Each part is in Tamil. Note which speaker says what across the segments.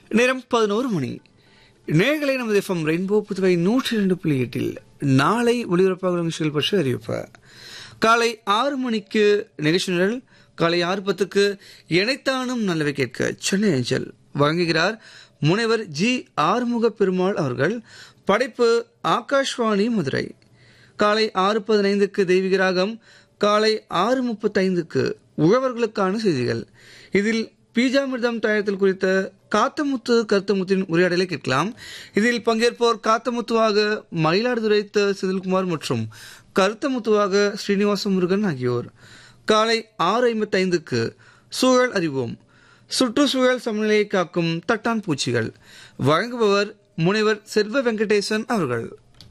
Speaker 1: நேரம் பதினோரு மணி நேர்களை நமது எஃப்எம் ரெயின்போ புதுவை நூற்றி இரண்டு புள்ளி எட்டில் நாளை ஒளிபரப்பாக நிகழ்ச்சிகள் பற்றி அறிவிப்பு காலை ஆறு மணிக்கு நிகழ்ச்சி நிரல் காலை ஆறு பத்துக்கு இணைத்தானும் நல்லவை கேட்க சென்னை அஞ்சல் வழங்குகிறார் முனைவர் ஜி ஆறுமுக பெருமாள் அவர்கள் படைப்பு ஆகாஷ்வாணி மதுரை காலை ஆறு பதினைந்துக்கு தெய்வீக ராகம் காலை ஆறு முப்பத்தைந்துக்கு உழவர்களுக்கான செய்திகள் இதில் பீஜாமிர்தம் தயாரித்தல் குறித்த காத்தமுத்து கருத்தமுத்தின் உரையாடலை கேட்கலாம் இதில் பங்கேற்போர் காத்தமுத்துவாக மயிலாடுதுறை த. செந்தில்குமார் மற்றும் கருத்தமுத்துவாக ஸ்ரீனிவாச முருகன் ஆகியோர் காலை ஆறு ஐம்பத்தைந்துக்கு சூழல் அறிவோம் சுற்றுச்சூழல் சமநிலையை காக்கும் தட்டான் பூச்சிகள் வழங்குபவர் முனைவர் செல்வ வெங்கடேசன் அவர்கள்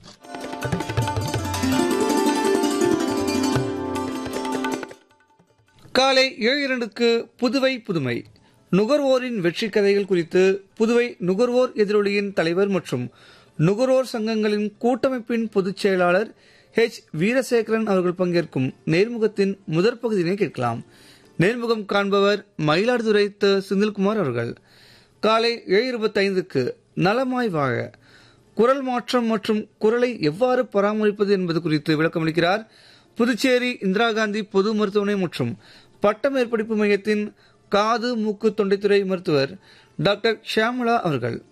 Speaker 1: காலை ஏழு இரண்டுக்கு புதுவை புதுமை நுகர்வோரின் வெற்றி கதைகள் குறித்து புதுவை நுகர்வோர் எதிரொலியின் தலைவர் மற்றும் நுகர்வோர் சங்கங்களின் கூட்டமைப்பின் பொதுச் செயலாளர் ஹெச் வீரசேகரன் அவர்கள் பங்கேற்கும் நேர்முகத்தின் முதற் பகுதியினை கேட்கலாம் நேர்முகம் காண்பவர் மயிலாடுதுறை த. செந்தில்குமார் அவர்கள் காலை ஏழு இருபத்தைந்துக்கு நலமாய் வாழ குரல் மாற்றம் மற்றும் குரலை எவ்வாறு பராமரிப்பது என்பது குறித்து விளக்கமளிக்கிறார் புதுச்சேரி இந்திரா காந்தி பொது மருத்துவமனை மற்றும் பட்ட மேற்படிப்பு மையத்தின் காது மூக்கு தொண்டைத்துறை மருத்துவர் டாக்டர் ஷியாமலா அவர்கள்